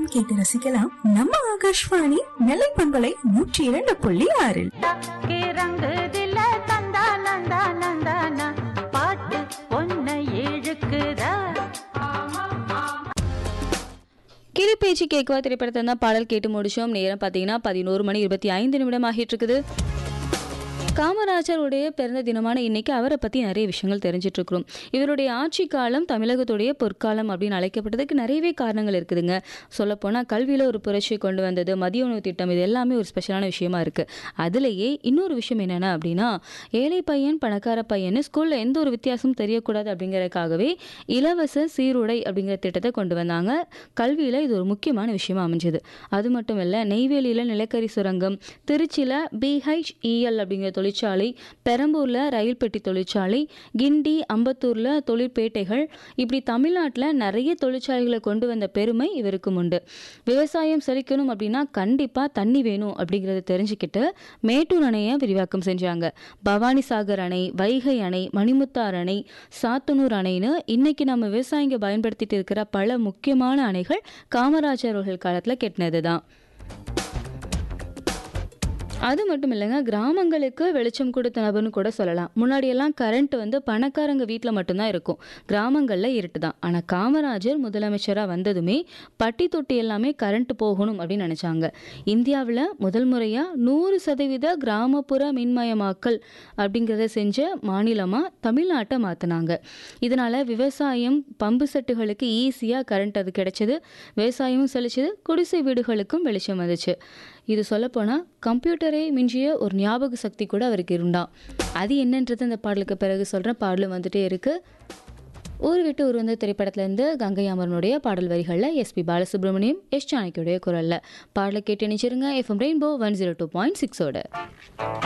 பாடல்களையும் கேட்டு ரசிக்கலாம் நம்ம ஆகாஷ்வாணி நெல்லை பண்பலை நூற்றி இரண்டு புள்ளி ஆறில் தக்கே ரங்குதில தந்தா நந்தா நந்தானா பாட்டு பொன்னை இழுக்குதா கிளிப்பேச்சு கேக்குவா திரைப்படத்தை தான் பாடல் கேட்டு முடிச்சோம் நேரம் பார்த்தீங்கன்னா பதினோரு மணி இருபத்தி ஐந்து நிமிடம் ஆகிட்டு இருக்குது காமராஜருடைய பிறந்த தினமான இன்னைக்கு அவரை பற்றி நிறைய விஷயங்கள் தெரிஞ்சிட்டு இருக்கிறோம் இவருடைய ஆட்சி காலம் தமிழகத்துடைய பொற்காலம் அப்படின்னு அழைக்கப்பட்டதுக்கு நிறையவே காரணங்கள் இருக்குதுங்க சொல்லப்போனால் கல்வியில் ஒரு புரட்சியை கொண்டு வந்தது மதிய உணவு திட்டம் இது எல்லாமே ஒரு ஸ்பெஷலான விஷயமா இருக்குது அதுலேயே இன்னொரு விஷயம் என்னென்ன அப்படின்னா ஏழை பையன் பணக்கார பையன் ஸ்கூலில் எந்த ஒரு வித்தியாசமும் தெரியக்கூடாது அப்படிங்கறதுக்காகவே இலவச சீருடை அப்படிங்கிற திட்டத்தை கொண்டு வந்தாங்க கல்வியில் இது ஒரு முக்கியமான விஷயமா அமைஞ்சது அது மட்டும் இல்லை நெய்வேலியில் நிலக்கரி சுரங்கம் திருச்சியில் பிஹெச்இஎல் அப்படிங்கிற தொழிற்சாலை பெரம்பூரில் ரயில் பெட்டி தொழிற்சாலை கிண்டி அம்பத்தூரில் தொழிற்பேட்டைகள் இப்படி தமிழ்நாட்டில் நிறைய தொழிற்சாலைகளை கொண்டு வந்த பெருமை இவருக்கு உண்டு விவசாயம் செழிக்கணும் அப்படின்னா கண்டிப்பாக தண்ணி வேணும் அப்படிங்கிறத தெரிஞ்சுக்கிட்டு மேட்டூர் அணையை விரிவாக்கம் செஞ்சாங்க பவானி சாகர் அணை வைகை அணை மணிமுத்தார் அணை சாத்தனூர் அணைன்னு இன்னைக்கு நம்ம விவசாயிங்க பயன்படுத்திட்டு இருக்கிற பல முக்கியமான அணைகள் காமராஜர் அவர்கள் காலத்தில் கெட்டினது தான் அது மட்டும் இல்லைங்க கிராமங்களுக்கு வெளிச்சம் கொடுத்த நபர்னு கூட சொல்லலாம் முன்னாடியெல்லாம் கரண்ட் வந்து பணக்காரங்க வீட்டில் மட்டும்தான் இருக்கும் கிராமங்களில் இருட்டு தான் ஆனால் காமராஜர் முதலமைச்சராக வந்ததுமே பட்டி தொட்டி எல்லாமே கரண்ட் போகணும் அப்படின்னு நினச்சாங்க இந்தியாவில் முதல் முறையாக நூறு சதவீத கிராமப்புற மின்மயமாக்கல் அப்படிங்கிறத செஞ்ச மாநிலமாக தமிழ்நாட்டை மாற்றினாங்க இதனால் விவசாயம் பம்பு செட்டுகளுக்கு ஈஸியாக கரண்ட் அது கிடைச்சது விவசாயமும் செழிச்சது குடிசை வீடுகளுக்கும் வெளிச்சம் வந்துச்சு இது சொல்லப்போனால் கம்ப்யூட்டரை மிஞ்சிய ஒரு ஞாபக சக்தி கூட அவருக்கு இருந்தான் அது என்னன்றது அந்த பாடலுக்கு பிறகு சொல்கிறேன் பாடலும் வந்துட்டே இருக்கு ஊர் விட்டு ஊர் வந்த திரைப்படத்துலேருந்து கங்கை அமரனுடைய பாடல் வரிகளில் எஸ்பி பாலசுப்ரமணியம் எஸ் ஜானகியுடைய குரலில் பாடலை கேட்டு நினைச்சிருங்க FM rainbow one zero two point சிக்ஸோட